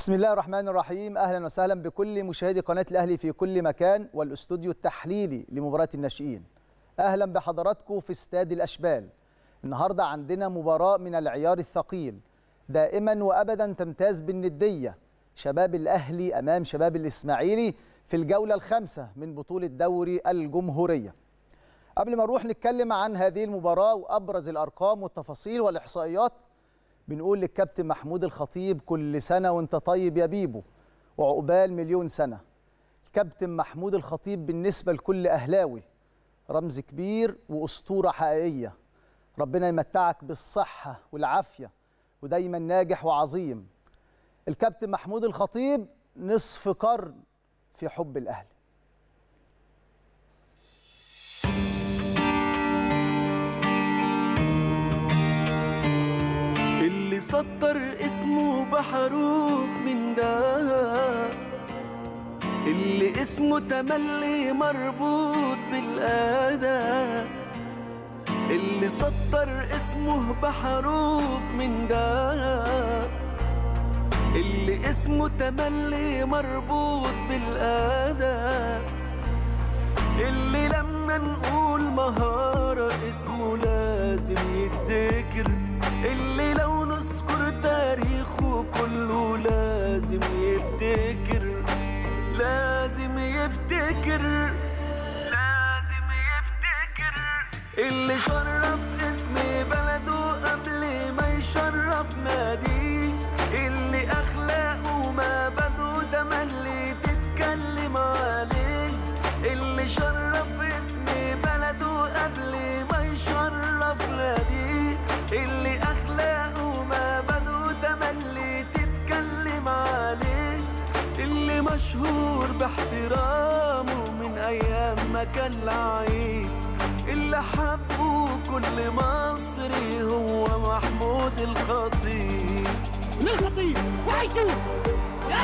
بسم الله الرحمن الرحيم اهلا وسهلا بكل مشاهدي قناه الاهلي في كل مكان والاستوديو التحليلي لمباراه الناشئين اهلا بحضراتكم في استاد الاشبال النهارده عندنا مباراه من العيار الثقيل دائما وابدا تمتاز بالنديه شباب الاهلي امام شباب الاسماعيلي في الجوله الخامسه من بطوله دوري الجمهوريه قبل ما نروح نتكلم عن هذه المباراه وابرز الارقام والتفاصيل والاحصائيات بنقول للكابتن محمود الخطيب كل سنة وانت طيب يا بيبو وعقبال مليون سنة الكابتن محمود الخطيب بالنسبة لكل أهلاوي رمز كبير وأسطورة حقيقية ربنا يمتعك بالصحة والعافية ودايما ناجح وعظيم الكابتن محمود الخطيب نصف قرن في حب الأهلي اللي سطر اسمه بحروف من دهب اللي اسمه تملي مربوط بالأدب اللي سطر اسمه بحروف من دهب اللي اسمه تملي مربوط بالأدب اللي لما نقول مهارة اسمه لازم يتذكر اللي لو نذكر تاريخه كله لازم يفتكر لازم يفتكر لازم يفتكر اللي شرف اسم بلده قبل ما يشرف ناديه اللي اخلاقه ما بده تملي تتكلم عليه اللي شرف اسم بلده قبل ما يشرف ناديه اللي اخلاقه ما بده تملي تتكلم عليه اللي مشهور باحترامه من ايام ما كان لعيب اللي حبه كل مصري هو محمود الخطيب للخطيب وعيشوه يا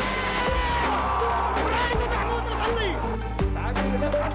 ابراهيم محمود الخطيب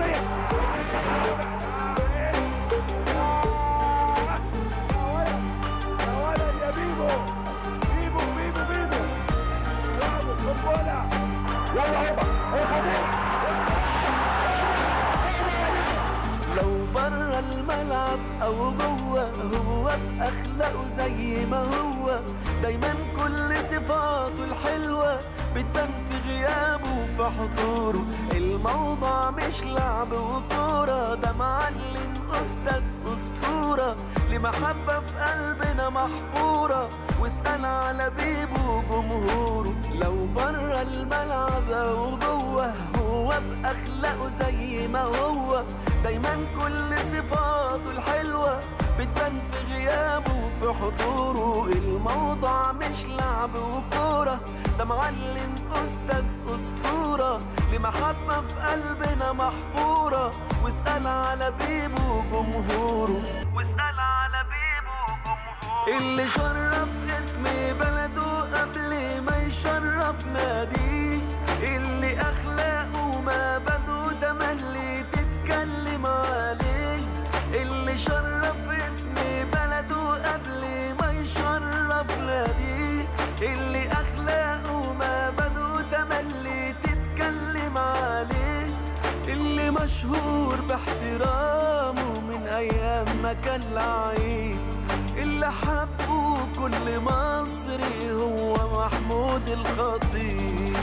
لو برا الملعب او جوه هو باخلاقه زي ما هو دايما كل صفاته الحلوه بتبان في غيابه وفي حضوره الموضوع مش لعب وكوره ده معلم استاذ اسطوره لمحبه في قلبنا محفوره واسال على بيبو جمهوره لو برا الملعب او جوه هو باخلاقه زي ما هو دايما كل صفاته الحلوة بتبان في غيابه وفي حضوره الموضوع مش لعب وكورة ده معلم أستاذ أسطورة لمحبة في قلبنا محفورة واسأل على بيبو جمهوره واسأل على بيبو جمهوره اللي شرف اسم بلده قبل ما يشرف ناديه اللي أخلاقه ما بده تملي تتكلم عليه اللي شرف اسم بلده قبل ما يشرف ناديه اللي اخلاقه ما بده تملي تتكلم عليه اللي مشهور باحترامه من ايام ما كان لعيب اللي حبه كل مصري هو محمود الخطيب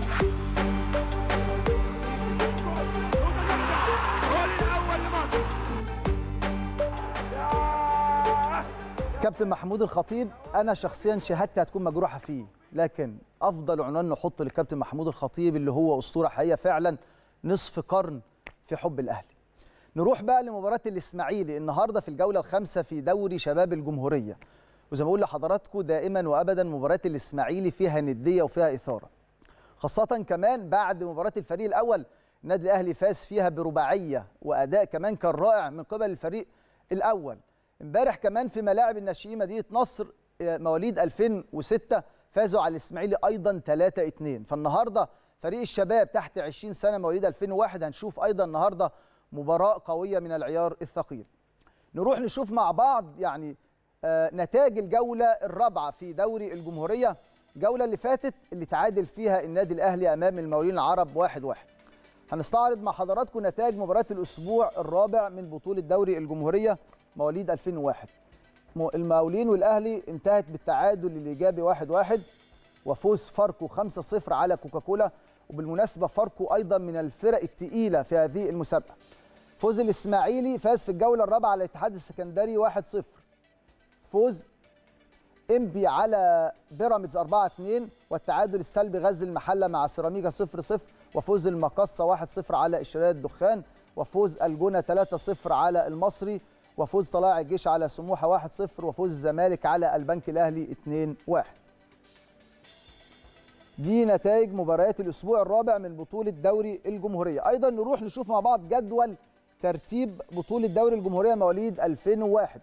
الكابتن محمود الخطيب انا شخصيا شهادتي هتكون مجروحه فيه لكن افضل عنوان نحطه للكابتن محمود الخطيب اللي هو اسطوره حقيقيه فعلا نصف قرن في حب الاهلي نروح بقى لمباراه الاسماعيلي النهارده في الجوله الخامسه في دوري شباب الجمهوريه وزي ما بقول لحضراتكم دائما وابدا مباراه الاسماعيلي فيها نديه وفيها اثاره خاصه كمان بعد مباراه الفريق الاول النادي الاهلي فاز فيها برباعيه واداء كمان كان رائع من قبل الفريق الاول امبارح كمان في ملاعب الناشئين مدينه نصر مواليد 2006 فازوا على الاسماعيلي ايضا 3-2 فالنهارده فريق الشباب تحت 20 سنه مواليد 2001 هنشوف ايضا النهارده مباراه قويه من العيار الثقيل نروح نشوف مع بعض يعني آه، نتائج الجوله الرابعه في دوري الجمهوريه الجوله اللي فاتت اللي تعادل فيها النادي الاهلي امام المقاولين العرب واحد واحد هنستعرض مع حضراتكم نتائج مباراه الاسبوع الرابع من بطوله دوري الجمهوريه مواليد 2001 م- المقاولين والاهلي انتهت بالتعادل الايجابي واحد واحد وفوز فاركو 5-0 على كوكاكولا وبالمناسبه فاركو ايضا من الفرق الثقيله في هذه المسابقه فوز الاسماعيلي فاز في الجوله الرابعه على الاتحاد السكندري 1-0 فوز انبي على بيراميدز 4 2 والتعادل السلبي غزل المحله مع سيراميكا 0 0 وفوز المقصه 1 0 على اشتراك الدخان وفوز الجونه 3 0 على المصري وفوز طلائع الجيش على سموحه 1 0 وفوز الزمالك على البنك الاهلي 2 1 دي نتائج مباريات الاسبوع الرابع من بطوله دوري الجمهوريه ايضا نروح نشوف مع بعض جدول ترتيب بطوله دوري الجمهوريه مواليد 2001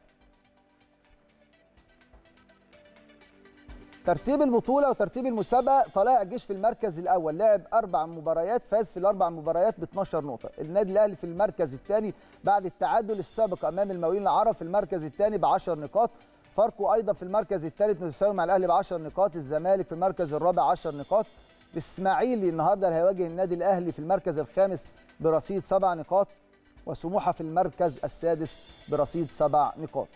ترتيب البطوله وترتيب المسابقه طلائع الجيش في المركز الاول لعب اربع مباريات فاز في الاربع مباريات ب 12 نقطه النادي الاهلي في المركز الثاني بعد التعادل السابق امام المقاولين العرب في المركز الثاني ب 10 نقاط فاركو ايضا في المركز الثالث متساوي مع الاهلي ب 10 نقاط الزمالك في المركز الرابع 10 نقاط الاسماعيلي النهارده اللي هيواجه النادي الاهلي في المركز الخامس برصيد سبع نقاط وسموحه في المركز السادس برصيد سبع نقاط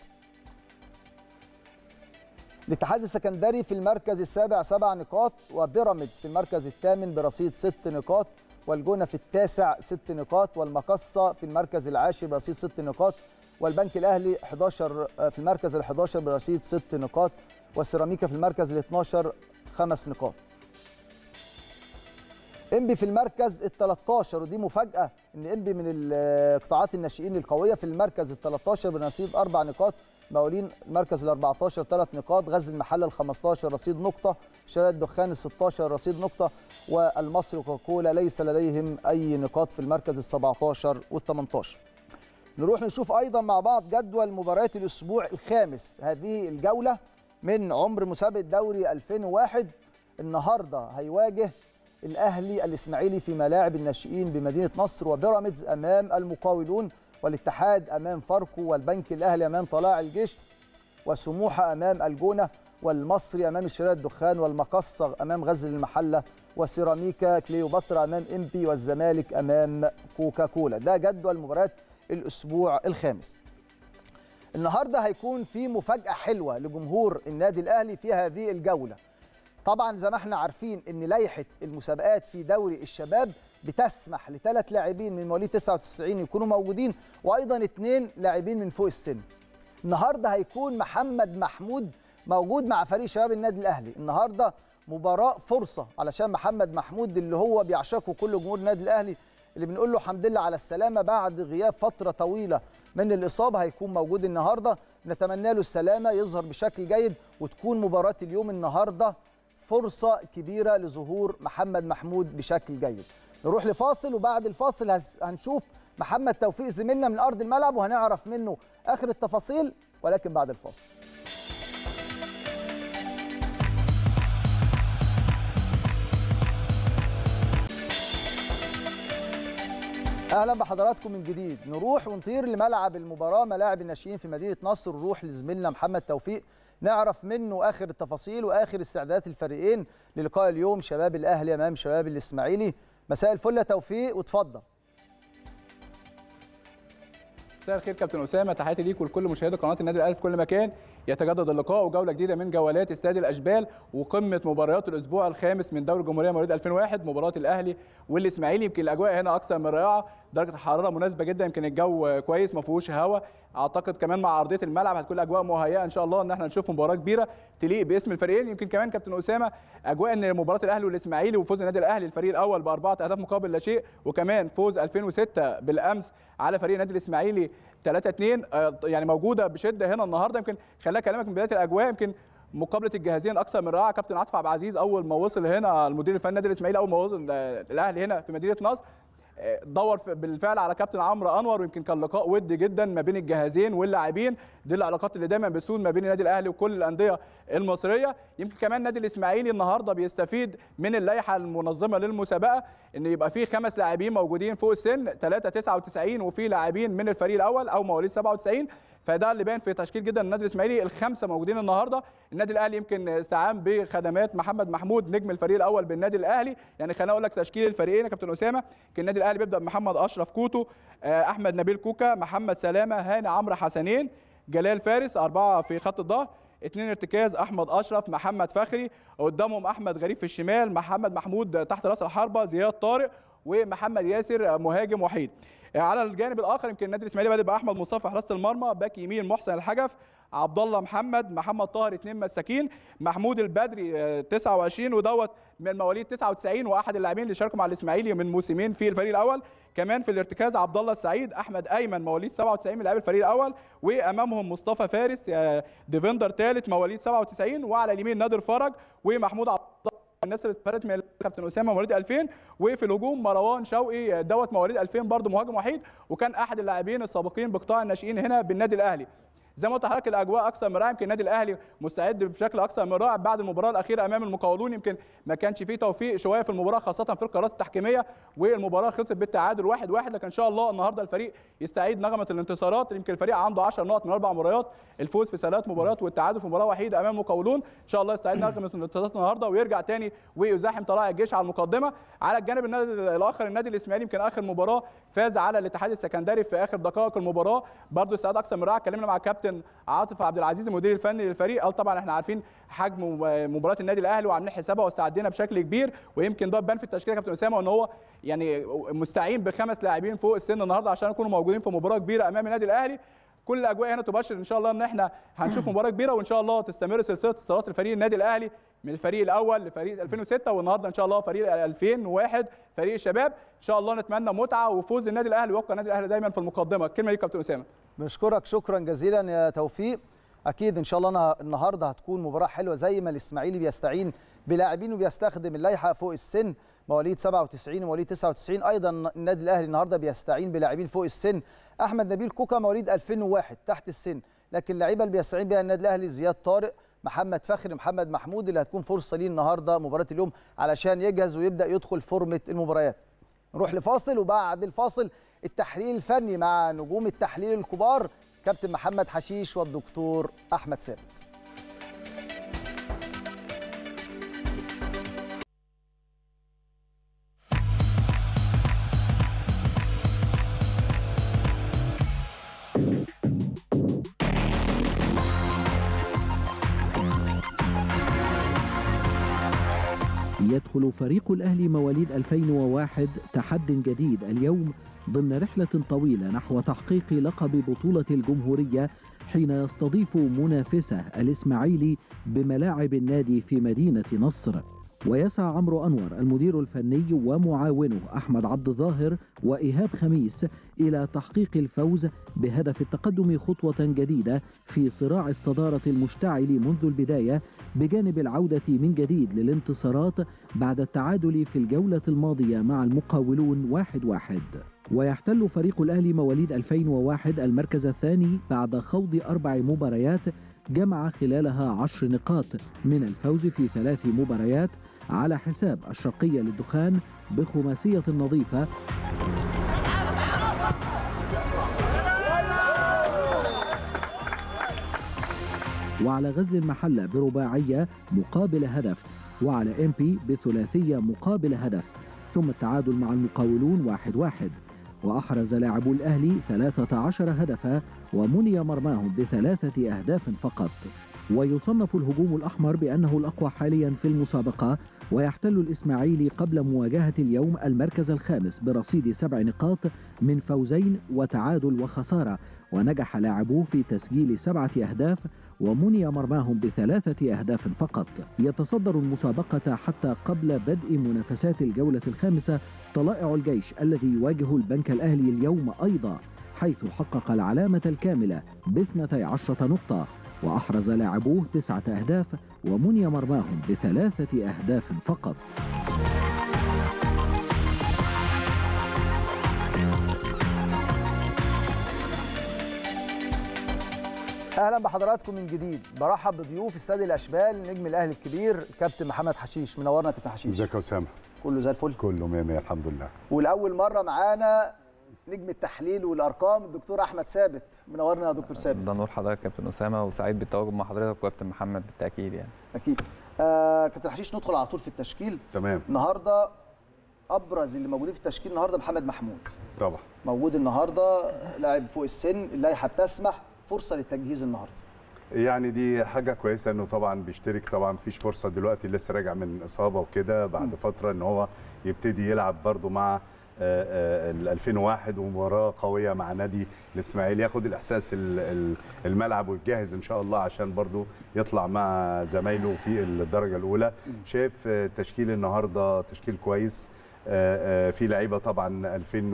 الاتحاد السكندري في المركز السابع سبع نقاط وبيراميدز في المركز الثامن برصيد ست نقاط والجونه في التاسع ست نقاط والمقصه في المركز العاشر برصيد ست نقاط والبنك الاهلي 11 في المركز ال 11 برصيد ست نقاط والسيراميكا في المركز ال 12 خمس نقاط. انبي في المركز ال 13 ودي مفاجاه ان انبي من القطاعات الناشئين القويه في المركز ال 13 برصيد اربع نقاط مقاولين المركز ال 14 ثلاث نقاط غزل المحله ال 15 رصيد نقطه شارع الدخان ال 16 رصيد نقطه والمصري وكوكولا ليس لديهم اي نقاط في المركز ال 17 وال 18 نروح نشوف ايضا مع بعض جدول مباريات الاسبوع الخامس هذه الجوله من عمر مسابقه دوري 2001 النهارده هيواجه الاهلي الاسماعيلي في ملاعب الناشئين بمدينه نصر وبيراميدز امام المقاولون والاتحاد امام فاركو والبنك الاهلي امام طلائع الجيش وسموحه امام الجونه والمصري امام الشراء الدخان والمقصه امام غزل المحله وسيراميكا كليوباترا امام امبي والزمالك امام كوكاكولا ده جدول مباريات الاسبوع الخامس النهارده هيكون في مفاجاه حلوه لجمهور النادي الاهلي في هذه الجوله طبعا زي ما احنا عارفين ان لائحه المسابقات في دوري الشباب بتسمح لثلاث لاعبين من مواليد 99 يكونوا موجودين وايضا اثنين لاعبين من فوق السن النهارده هيكون محمد محمود موجود مع فريق شباب النادي الاهلي النهارده مباراه فرصه علشان محمد محمود اللي هو بيعشقه كل جمهور النادي الاهلي اللي بنقول له الحمد لله على السلامه بعد غياب فتره طويله من الاصابه هيكون موجود النهارده نتمنى له السلامه يظهر بشكل جيد وتكون مباراه اليوم النهارده فرصه كبيره لظهور محمد محمود بشكل جيد نروح لفاصل وبعد الفاصل هس- هنشوف محمد توفيق زميلنا من ارض الملعب وهنعرف منه اخر التفاصيل ولكن بعد الفاصل اهلا بحضراتكم من جديد نروح ونطير لملعب المباراه ملاعب الناشئين في مدينه نصر نروح لزميلنا محمد توفيق نعرف منه اخر التفاصيل واخر استعدادات الفريقين للقاء اليوم شباب الاهلي امام شباب الاسماعيلي مساء الفل يا توفيق وتفضل مساء الخير كابتن اسامه تحياتي ليك ولكل مشاهدي قناه النادي الاهلي في كل مكان يتجدد اللقاء وجوله جديده من جولات استاد الاشبال وقمه مباريات الاسبوع الخامس من دوري الجمهوريه مواليد 2001 مباراه الاهلي والاسماعيلي يمكن الاجواء هنا اكثر من رائعه درجه الحراره مناسبه جدا يمكن الجو كويس ما فيهوش هواء اعتقد كمان مع ارضيه الملعب هتكون الاجواء مهيئه ان شاء الله ان احنا نشوف مباراه كبيره تليق باسم الفريقين يمكن كمان كابتن اسامه اجواء ان مباراه الاهلي والاسماعيلي وفوز النادي الاهلي الفريق الاول باربعه اهداف مقابل لا شيء وكمان فوز 2006 بالامس على فريق النادي الاسماعيلي 3 2 يعني موجوده بشده هنا النهارده يمكن خليني اكلمك من بدايه الاجواء يمكن مقابله الجهازين اكثر من رائعه كابتن عاطف عبد العزيز اول ما وصل هنا المدير الفني النادي الاسماعيلي اول ما وصل آه، الاهلي هنا في مدينه نصر آه، دور في- بالفعل على كابتن عمرو انور ويمكن كان لقاء ودي جدا ما بين الجهازين واللاعبين دي العلاقات اللي دايما بتسود ما بين النادي الاهلي وكل الانديه المصريه يمكن كمان النادي الاسماعيلي النهارده بيستفيد من اللائحه المنظمه للمسابقه ان يبقى في خمس لاعبين موجودين فوق السن 3 99 وفي لاعبين من الفريق الاول او مواليد 97 فده اللي باين في تشكيل جدا النادي الاسماعيلي الخمسه موجودين النهارده النادي الاهلي يمكن استعان بخدمات محمد محمود نجم الفريق الاول بالنادي الاهلي يعني خليني اقول لك تشكيل الفريقين يا كابتن اسامه كان النادي الاهلي بيبدا بمحمد اشرف كوتو آه، احمد نبيل كوكا محمد سلامه هاني عمرو حسنين جلال فارس اربعه في خط الظهر اثنين ارتكاز احمد اشرف محمد فخري قدامهم احمد غريب في الشمال محمد محمود تحت راس الحربه زياد طارق ومحمد ياسر مهاجم وحيد على الجانب الاخر يمكن النادي الاسماعيلي بادئ باحمد مصطفى في حراسه المرمى باك يمين محسن الحجف عبد الله محمد محمد طاهر اثنين مساكين محمود البدري آه، 29 ودوت من مواليد 99 واحد اللاعبين اللي شاركوا مع الاسماعيلي من موسمين في الفريق الاول كمان في الارتكاز عبد الله السعيد احمد ايمن مواليد 97 من لاعبي الفريق الاول وامامهم مصطفى فارس آه، ديفندر ثالث مواليد 97 وعلى اليمين نادر فرج ومحمود عبد الله الناس اللي استفادت من كابتن اسامه مواليد 2000 وفي الهجوم مروان شوقي دوت مواليد 2000 برضه مهاجم وحيد وكان احد اللاعبين السابقين بقطاع الناشئين هنا بالنادي الاهلي زي ما قلت لحضرتك الاجواء اكثر من رائعه يمكن النادي الاهلي مستعد بشكل اكثر من رائع بعد المباراه الاخيره امام المقاولون يمكن ما كانش فيه توفيق شويه في المباراه خاصه في القرارات التحكيميه والمباراه خلصت بالتعادل 1-1 واحد واحد لكن ان شاء الله النهارده الفريق يستعيد نغمه الانتصارات يمكن الفريق عنده 10 نقط من اربع مباريات الفوز في ثلاث مباريات والتعادل في مباراه وحيده امام المقاولون ان شاء الله يستعيد نغمه الانتصارات النهارده ويرجع تاني ويزاحم طلائع الجيش على المقدمه على الجانب النادي الاخر النادي الاسماعيلي يمكن اخر مباراه فاز على الاتحاد السكندري في اخر دقائق المباراه برضه استعاد اكثر من رائع اتكلمنا مع الكابتن عاطف عبد العزيز المدير الفني للفريق قال طبعا احنا عارفين حجم مباراه النادي الاهلي وعاملين حسابها واستعدينا بشكل كبير ويمكن ده بان في التشكيله يا كابتن اسامه ان هو يعني مستعين بخمس لاعبين فوق السن النهارده عشان يكونوا موجودين في مباراه كبيره امام النادي الاهلي كل الاجواء هنا تبشر ان شاء الله ان احنا هنشوف مباراه كبيره وان شاء الله تستمر سلسله انتصارات الفريق النادي الاهلي من الفريق الاول لفريق 2006 والنهارده ان شاء الله فريق 2001 فريق الشباب ان شاء الله نتمنى متعه وفوز النادي الاهلي ويبقى النادي الاهلي دايما في المقدمه الكلمه ليك كابتن اسامه بنشكرك شكرا جزيلا يا توفيق اكيد ان شاء الله أنا النهارده هتكون مباراه حلوه زي ما الاسماعيلي بيستعين بلاعبين وبيستخدم اللائحه فوق السن مواليد 97 ومواليد 99 ايضا النادي الاهلي النهارده بيستعين بلاعبين فوق السن احمد نبيل كوكا مواليد 2001 تحت السن لكن اللعيبه اللي بيستعين بها النادي الاهلي زياد طارق محمد فخري محمد محمود اللي هتكون فرصه ليه النهارده مباراه اليوم علشان يجهز ويبدا يدخل فورمه المباريات نروح لفاصل وبعد الفاصل التحليل الفني مع نجوم التحليل الكبار كابتن محمد حشيش والدكتور احمد ثابت يدخل فريق الأهلي مواليد 2001 تحد جديد اليوم ضمن رحلة طويلة نحو تحقيق لقب بطولة الجمهورية حين يستضيف منافسه الإسماعيلي بملاعب النادي في مدينة نصر ويسعى عمرو أنور المدير الفني ومعاونه أحمد عبد الظاهر وإيهاب خميس إلى تحقيق الفوز بهدف التقدم خطوة جديدة في صراع الصدارة المشتعل منذ البداية بجانب العودة من جديد للانتصارات بعد التعادل في الجولة الماضية مع المقاولون واحد واحد ويحتل فريق الأهلي مواليد 2001 المركز الثاني بعد خوض أربع مباريات جمع خلالها عشر نقاط من الفوز في ثلاث مباريات على حساب الشرقية للدخان بخماسية نظيفة وعلى غزل المحلة برباعية مقابل هدف وعلى إمبي بثلاثية مقابل هدف ثم التعادل مع المقاولون واحد واحد وأحرز لاعبو الأهلي 13 هدفا ومني مرماهم بثلاثة أهداف فقط ويصنف الهجوم الأحمر بأنه الأقوى حاليا في المسابقة ويحتل الإسماعيلي قبل مواجهة اليوم المركز الخامس برصيد سبع نقاط من فوزين وتعادل وخسارة ونجح لاعبوه في تسجيل سبعة أهداف ومني مرماهم بثلاثة أهداف فقط يتصدر المسابقة حتى قبل بدء منافسات الجولة الخامسة طلائع الجيش الذي يواجه البنك الأهلي اليوم أيضا حيث حقق العلامة الكاملة باثنتي عشرة نقطة وأحرز لاعبوه تسعة أهداف ومني مرماهم بثلاثة أهداف فقط اهلا بحضراتكم من جديد برحب بضيوف استاد الاشبال نجم الاهلي الكبير كابتن محمد حشيش منورنا يا كابتن حشيش ازيك يا اسامه كله زي الفل كله 100 100 الحمد لله ولاول مره معانا نجم التحليل والارقام الدكتور احمد ثابت منورنا يا دكتور ثابت ده نور حضرتك كابتن اسامه وسعيد بالتواجد مع حضرتك وكابتن محمد بالتاكيد يعني اكيد آه كابتن حشيش ندخل على طول في التشكيل تمام النهارده ابرز اللي موجودين في التشكيل النهارده محمد محمود طبعا موجود النهارده لاعب فوق السن اللائحه بتسمح فرصه للتجهيز النهارده يعني دي حاجه كويسه انه طبعا بيشترك طبعا مفيش فرصه دلوقتي لسه راجع من اصابه وكده بعد فتره ان هو يبتدي يلعب برده مع آه، آه، ال 2001 ومباراه قويه مع نادي الاسماعيلي ياخد الاحساس ال- ال- الملعب ويتجهز ان شاء الله عشان برده يطلع مع زمايله في الدرجه الاولى شايف آه، تشكيل النهارده تشكيل كويس آه، آه، في لعيبه طبعا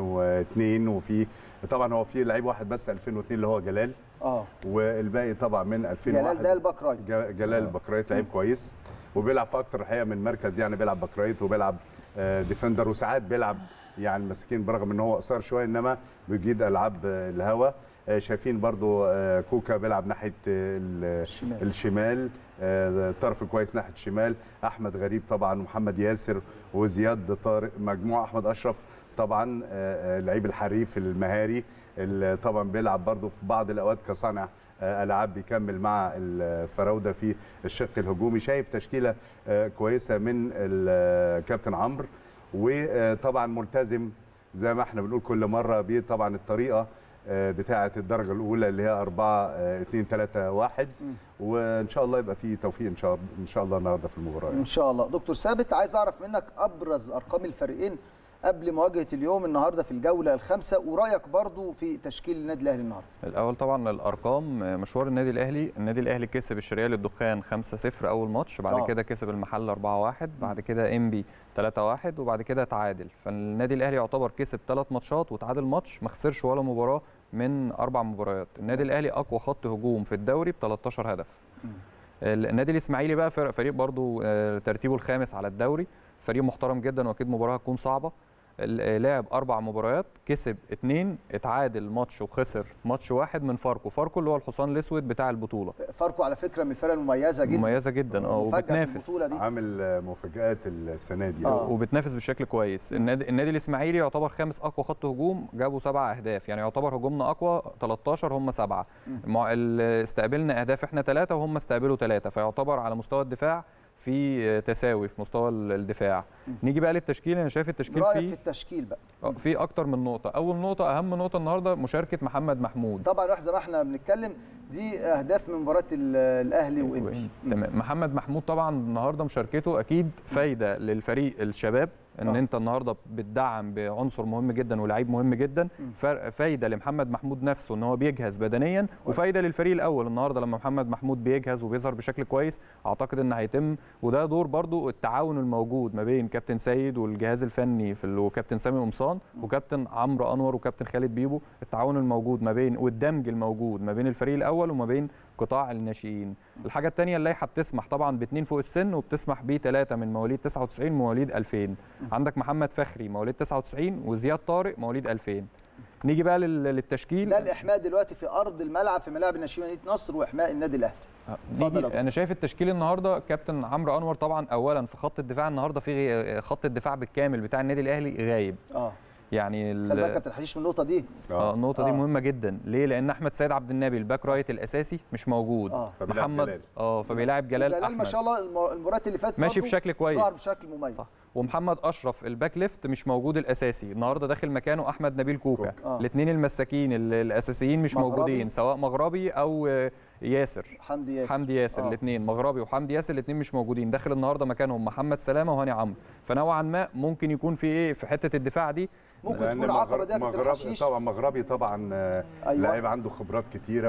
2002 وفي طبعا هو في لعيب واحد بس 2002 اللي هو جلال اه والباقي طبعا من 2001 جلال ده الباك رايت ج- جلال البكرايت لعيب كويس وبيلعب في اكثر الحقيقه من مركز يعني بيلعب بكرايت وبيلعب آه، ديفندر وساعات بيلعب يعني مساكين برغم ان هو قصير شويه انما بيجيد العاب آه، الهوا آه، شايفين برضو آه، كوكا بيلعب ناحيه آه، ال- الشمال. الشمال آه، طرف كويس ناحيه الشمال احمد غريب طبعا ومحمد ياسر وزياد طارق مجموعه احمد اشرف طبعا آه، آه، لعيب الحريف المهاري اللي طبعا بيلعب برضو في بعض الاوقات كصانع آه، العاب بيكمل مع الفراوده في الشق الهجومي شايف تشكيله آه، كويسه من الكابتن عمرو وطبعا ملتزم زي ما احنا بنقول كل مره بيه طبعا الطريقه آه، بتاعه الدرجه الاولى اللي هي 4 2 3 1 وان شاء الله يبقى في توفيق ان شاء ان شاء الله النهارده في المباراه ان شاء الله دكتور ثابت عايز اعرف منك ابرز ارقام الفريقين قبل مواجهه اليوم النهارده في الجوله الخامسه ورايك برضو في تشكيل النادي الاهلي النهارده الاول طبعا الارقام مشوار النادي الاهلي النادي الاهلي كسب الشرقيه للدخان 5-0 اول ماتش بعد آه. كده كسب المحله 4-1 بعد كده انبي 3-1 وبعد كده تعادل فالنادي الاهلي يعتبر كسب ثلاث ماتشات وتعادل ماتش ما خسرش ولا مباراه من اربع مباريات النادي الاهلي اقوى خط هجوم في الدوري ب 13 هدف النادي الاسماعيلي بقى فرق فريق برضو آه، ترتيبه الخامس على الدوري فريق محترم جدا واكيد مباراه هتكون صعبه ال- آه، لعب اربع مباريات كسب اتنين اتعادل ماتش وخسر ماتش واحد من فاركو فاركو اللي هو الحصان الاسود بتاع البطوله فاركو على فكره من الفرق المميزه جدا مميزه جدا اه مفاجأة في وبتنافس البطوله دي عامل آه، مفاجات السنه دي آه. وبتنافس بشكل كويس النادي, النادي الاسماعيلي يعتبر خامس اقوى خط هجوم جابوا سبع اهداف يعني يعتبر هجومنا اقوى 13 هم سبعه مع ال- استقبلنا اهداف احنا ثلاثه وهم استقبلوا ثلاثه فيعتبر على مستوى الدفاع في تساوي في مستوى ال- الدفاع نيجي بقى للتشكيل انا شايف التشكيل رايك فيه في التشكيل بقى آه، في اكتر من نقطه اول نقطه اهم نقطه النهارده مشاركه محمد محمود طبعا واحنا زي ما احنا بنتكلم دي اهداف من مباراه ال- الاهلي وانبي تمام محمد محمود طبعا النهارده مشاركته اكيد فايده للفريق الشباب ان آه. انت النهارده بتدعم بعنصر مهم جدا ولاعيب مهم جدا فرق فايده لمحمد محمود نفسه ان هو بيجهز بدنيا وفايده للفريق الاول النهارده لما محمد محمود بيجهز وبيظهر بشكل كويس اعتقد ان هيتم وده دور برضو التعاون الموجود ما بين كابتن سيد والجهاز الفني في ال- وكابتن سامي قمصان وكابتن عمرو انور وكابتن خالد بيبو التعاون الموجود ما بين والدمج الموجود ما بين الفريق الاول وما بين قطاع الناشئين الحاجه الثانيه اللائحه بتسمح طبعا باثنين فوق السن وبتسمح بثلاثه من مواليد 99 مواليد 2000 عندك محمد فخري مواليد 99 وزياد طارق مواليد 2000 نيجي بقى لل- للتشكيل ده الاحماء دلوقتي في ارض الملعب في ملاعب الناشئين مدينه نصر واحماء النادي الاهلي اتفضل يا نيجي دكتور. انا شايف التشكيل النهارده كابتن عمرو انور طبعا اولا في خط الدفاع النهارده في غي- خط الدفاع بالكامل بتاع النادي الاهلي غايب اه يعني ال- خلي بالك يا كابتن حشيش من النقطه دي اه النقطه دي آه. مهمه جدا ليه لان احمد سيد عبد النبي الباك رايت الاساسي مش موجود اه فبيلعب محمد جلال. اه فبيلاعب جلال جلال احمد ما شاء الله الم- المباراه اللي فاتت ماشي برضو بشكل كويس ظهر بشكل مميز صح ومحمد اشرف الباك ليفت مش موجود الاساسي النهارده داخل مكانه احمد نبيل كوكا كوكا. آه. الاثنين المساكين ال- الاساسيين مش مغربي. موجودين سواء مغربي او آه، ياسر حمدي ياسر حمدي ياسر آه. الاثنين مغربي وحمدي ياسر الاثنين مش موجودين داخل النهارده مكانهم محمد سلامه وهاني عمرو فنوعا ما ممكن يكون في ايه في حته الدفاع دي ممكن لأن تكون عقبه دي يا مغرب- كابتن مغربي حشيش طبعا مغربي طبعا آه، أيوة. لاعب عنده خبرات كتيره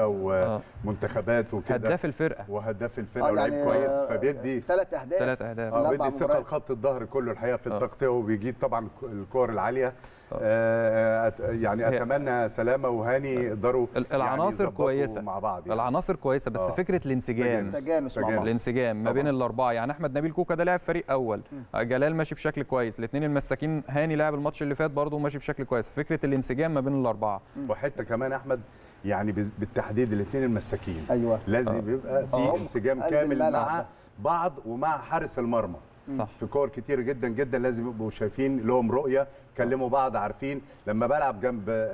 ومنتخبات وكده هداف الفرقه وهداف آه، الفرقه ولاعب كويس فبيدي ثلاث اهداف ثلاث اهداف في اه الأربع بيدي ثقه مباريات. لخط الظهر كله الحقيقه في آه. التغطيه وبيجيد طبعا الكور العاليه آه، أت- يعني هي- اتمنى سلامه وهاني يقدروا ال- العناصر يعني يظبطوا كويسه مع بعض يعني. العناصر كويسه بس آه. فكره الانسجام تجانس مع تجانس. بعض الانسجام ما طبعاً. بين الاربعه يعني احمد نبيل كوكا ده لاعب فريق اول جلال ماشي بشكل كويس الاثنين المساكين هاني لاعب الماتش اللي فات برضه ماشي بشكل كويس فكره الانسجام ما بين الاربعه وحته كمان احمد يعني بز- بالتحديد الاثنين المساكين ايوه لازم آه. يبقى آه. في انسجام قلب كامل الملعب مع ده. بعض ومع حارس المرمى صح في كور كتير جدا جدا لازم يبقوا شايفين لهم رؤيه كلموا بعض عارفين لما بلعب جنب آه،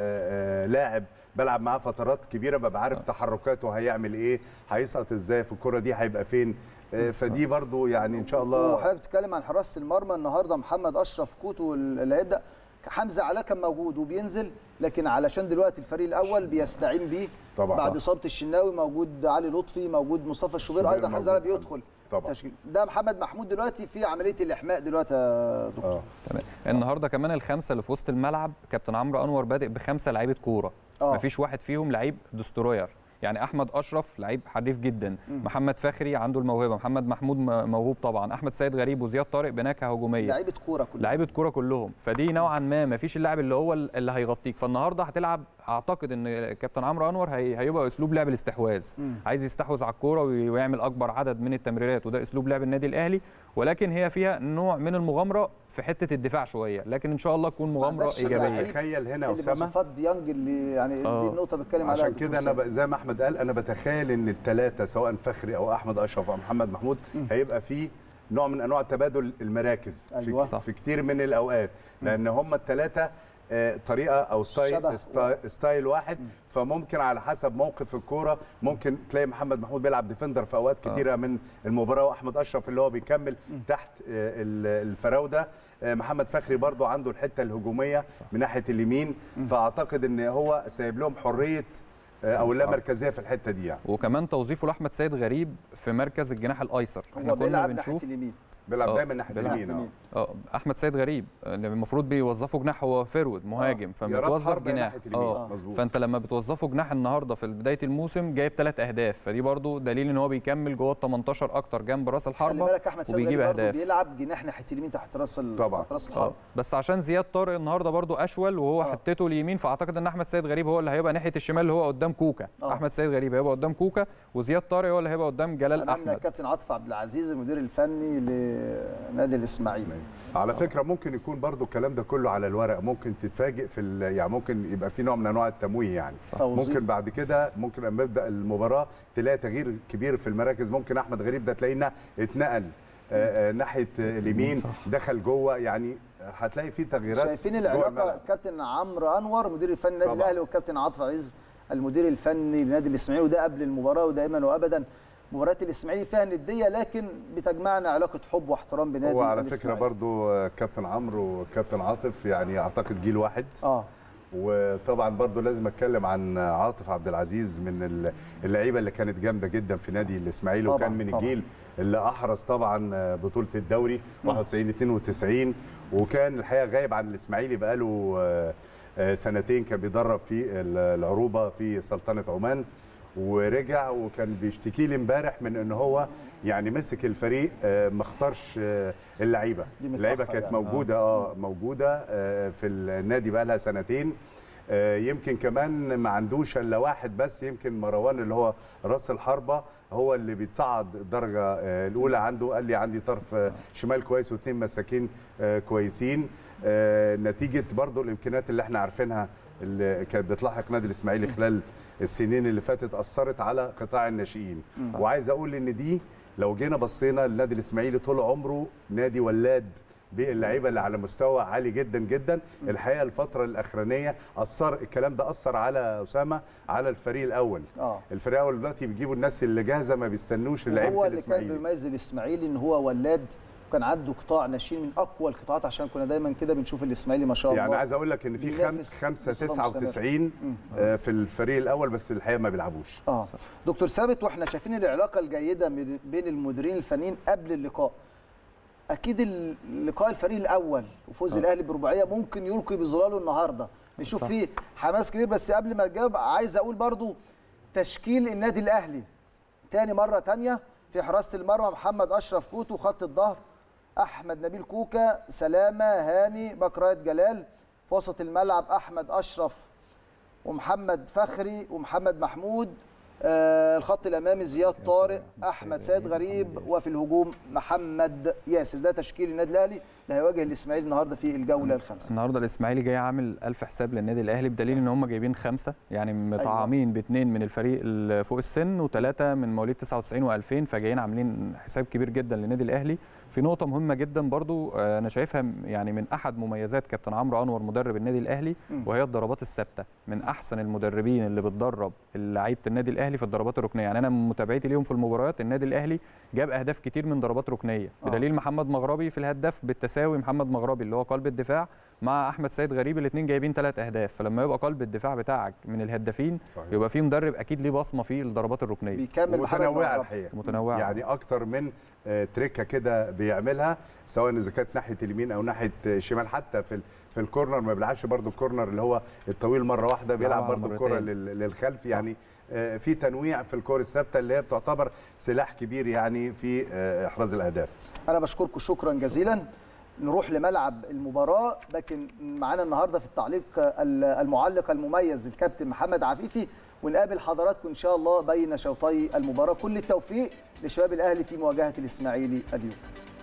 آه، لاعب بلعب معاه فترات كبيره ببقى عارف تحركاته هيعمل ايه هيسقط ازاي في الكره دي هيبقى فين آه، فدي برضو يعني ان شاء الله وحضرتك بتتكلم عن حراسه المرمى النهارده محمد اشرف كوتو اللي هيبدا حمزه علاء كان موجود وبينزل لكن علشان دلوقتي الفريق الاول بيستعين بيه طبعا. بعد صح. اصابه الشناوي موجود علي لطفي موجود مصطفى الشوبير الشوبير ايضا حمزه علاء موجود. بيدخل طبعا. تشكيل ده محمد محمود دلوقتي في عمليه الاحماء دلوقتي يا دكتور اه تمام النهارده كمان الخمسه اللي في وسط الملعب كابتن عمرو انور بادئ بخمسه لعيبه كوره آه. مفيش واحد فيهم لعيب دستروير يعني احمد اشرف لعيب حريف جدا محمد فخري عنده الموهبه محمد محمود م- موهوب طبعا احمد سيد غريب وزياد طارق بنكهه هجوميه لعيبه كوره كلها لعيبه كوره كلهم فدي نوعا ما مفيش اللاعب اللي هو اللي هيغطيك فالنهارده هتلعب اعتقد ان كابتن عمرو انور هي هيبقى اسلوب لعب الاستحواذ عايز يستحوذ على الكوره وي- ويعمل اكبر عدد من التمريرات وده اسلوب لعب النادي الاهلي ولكن هي فيها نوع من المغامره في حته الدفاع شويه لكن ان شاء الله تكون مغامره عندكش ايجابيه لعيب تخيل هنا يا اللي اسامه مواصفات ديانج اللي يعني آه. دي النقطه بتكلم عليها عشان دكتور كده انا سامي. ب- زي ما احمد قال انا بتخيل ان الثلاثه سواء فخري او احمد اشرف او محمد محمود هيبقى في نوع من انواع تبادل المراكز أيوة. في, في كتير من الاوقات لان هم الثلاثه طريقه او شبه. ستايل ستايل, ستايل واحد فممكن على حسب موقف الكوره ممكن تلاقي محمد محمود بيلعب ديفندر في اوقات كتيره من المباراه واحمد اشرف اللي هو بيكمل تحت آه، ال- الفراوده آه، محمد فخري برضو عنده الحته الهجوميه من ناحيه اليمين فاعتقد ان هو سايب لهم حريه آه، او اللامركزيه في الحته دي يعني وكمان توظيفه لاحمد سيد غريب في مركز الجناح الايسر هو بيلعب ناحيه اليمين بيلعب آه، دايما ناحيه بيلعب اليمين ناحية آه. اه احمد سيد غريب اللي المفروض بيوظفه جناح هو فيرود مهاجم يا راس فبتوظف حربة جناح ناحية اليمين، اه مظبوط. فانت لما بتوظفه جناح النهارده في بدايه الموسم جايب ثلاث اهداف فدي برضو دليل ان هو بيكمل جوه ال 18 اكتر جنب راس خلي الحربه بالك احمد سيد وبيجيب غريب برضه اهداف بيلعب جناح ناحيه اليمين تحت راس ال- طبعا. تحت راس اه الحرب بس عشان زياد طارق النهارده برضو اشول وهو آه. حطيته اليمين فاعتقد ان احمد سيد غريب هو اللي هيبقى ناحيه الشمال اللي هو قدام كوكا آه. احمد سيد غريب هيبقى قدام كوكا وزياد طارق هو اللي هيبقى قدام جلال امامنا احمد الكابتن عاطف عبد العزيز المدير الفني لنادي الاسماعيلي على فكره ممكن يكون برضو الكلام ده كله على الورق ممكن تتفاجئ في ال- يعني ممكن يبقى في نوع من انواع التمويه يعني توظيف. ممكن بعد كده ممكن لما يبدا المباراه تلاقي تغيير كبير في المراكز ممكن احمد غريب ده تلاقيه اتنقل آه، آه، ناحيه آه، اليمين دخل جوه يعني هتلاقي في تغييرات شايفين جوه العلاقه الملعب. كابتن عمرو انور مدير الفني النادي طبعاً. الاهلي والكابتن عاطف عز المدير الفني لنادي الاسماعيلي وده قبل المباراه ودائما وابدا مباريات الاسماعيلي فيها نديه لكن بتجمعنا علاقه حب واحترام بنادي هو على فكره الإسماعيلي. برضو آه، كابتن عمرو وكابتن عاطف يعني اعتقد جيل واحد اه وطبعا برضو لازم اتكلم عن عاطف عبد العزيز من ال- اللعيبه اللي كانت جامده جدا في نادي الاسماعيلي طبعاً، وكان من طبعاً. الجيل اللي احرز طبعا بطوله الدوري 91 92 وكان الحقيقه غايب عن الاسماعيلي بقاله آه، آه، سنتين كان بيدرب في ال- العروبه في سلطنه عمان ورجع وكان بيشتكي لي امبارح من ان هو يعني مسك الفريق آه، ما اختارش آه، اللعيبه دي متأخر اللعيبه كانت يعني. موجوده اه موجوده آه، في النادي بقى لها سنتين آه، يمكن كمان ما عندوش الا واحد بس يمكن مروان اللي هو راس الحربه هو اللي بيتصعد الدرجه آه، الاولى عنده قال لي عندي طرف آه، شمال كويس واثنين مساكين آه، كويسين آه، نتيجه برضو الامكانيات اللي احنا عارفينها اللي كانت بتلاحق نادي الاسماعيلي خلال السنين اللي فاتت اثرت على قطاع الناشئين وعايز اقول ان دي لو جينا بصينا للنادي الاسماعيلي طول عمره نادي ولاد باللعيبه اللي على مستوى عالي جدا جدا الحقيقه الفتره الاخرانيه اثر الكلام ده اثر على اسامه على الفريق الاول اه الفريق الاول دلوقتي بيجيبوا الناس اللي جاهزه ما بيستنوش لعيبه هو اللي كان الاسماعيلي بيميز الاسماعيلي ان هو ولاد وكان عنده قطاع ناشئين من اقوى القطاعات عشان كنا دايما كده بنشوف الاسماعيلي ما شاء الله يعني عايز اقول لك ان في خم- بينافس خمسة بصفة 99 آه، في الفريق الاول بس الحقيقه ما بيلعبوش اه دكتور ثابت واحنا شايفين العلاقه الجيده من- بين المديرين الفنيين قبل اللقاء اكيد اللقاء الفريق الاول وفوز الاهلي برباعيه ممكن يلقي بظلاله النهارده نشوف فيه حماس كبير بس قبل ما تجاوب عايز اقول برضو تشكيل النادي الاهلي تاني مره تانية في حراسه المرمى محمد اشرف كوتو خط الظهر احمد نبيل كوكا سلامه هاني بكرايت جلال في وسط الملعب احمد اشرف ومحمد فخري ومحمد محمود آه الخط الامامي زياد طارق احمد سيد غريب وفي الهجوم محمد ياسر ده تشكيل النادي الاهلي اللي هيواجه الاسماعيلي النهارده في الجوله الخامسه النهارده الاسماعيلي جاي عامل ألف حساب للنادي الاهلي بدليل ان هم جايبين خمسه يعني مطعمين باثنين من الفريق اللي فوق السن وثلاثه من مواليد 99 و2000 فجايين عاملين حساب كبير جدا للنادي الاهلي في نقطة مهمة جدا برضو آه، أنا شايفها م- يعني من أحد مميزات كابتن عمرو أنور مدرب النادي الأهلي مم. وهي الضربات الثابتة من أحسن المدربين اللي بتدرب لعيبة النادي الأهلي في الضربات الركنية يعني أنا من متابعتي ليهم في المباريات النادي الأهلي جاب أهداف كتير من ضربات ركنية آه. بدليل محمد مغربي في الهداف بالتساوي محمد مغربي اللي هو قلب الدفاع مع أحمد سيد غريب الاثنين جايبين ثلاث أهداف فلما يبقى قلب الدفاع بتاعك من الهدافين صحيح. يبقى في مدرب أكيد ليه بصمة في الضربات الركنية بيكمل محمد متنوعه مغربي. الحقيقه متنوعة. يعني اكتر من آه، تريكه كده بيعملها سواء اذا كانت ناحيه اليمين او ناحيه الشمال حتى في ال- في الكورنر ما بيلعبش برده الكورنر اللي هو الطويل مره واحده بيلعب بيلعبها برده الكره مرتين. لل- للخلف يعني آه، في تنويع في الكور الثابته اللي هي بتعتبر سلاح كبير يعني في آه، احراز الاهداف انا بشكركم شكرا جزيلا نروح لملعب المباراه لكن معانا النهارده في التعليق ال- المعلق المميز الكابتن محمد عفيفي ونقابل حضراتكم ان شاء الله بين شوطي المباراه كل التوفيق لشباب الاهلي في مواجهه الاسماعيلي اليوم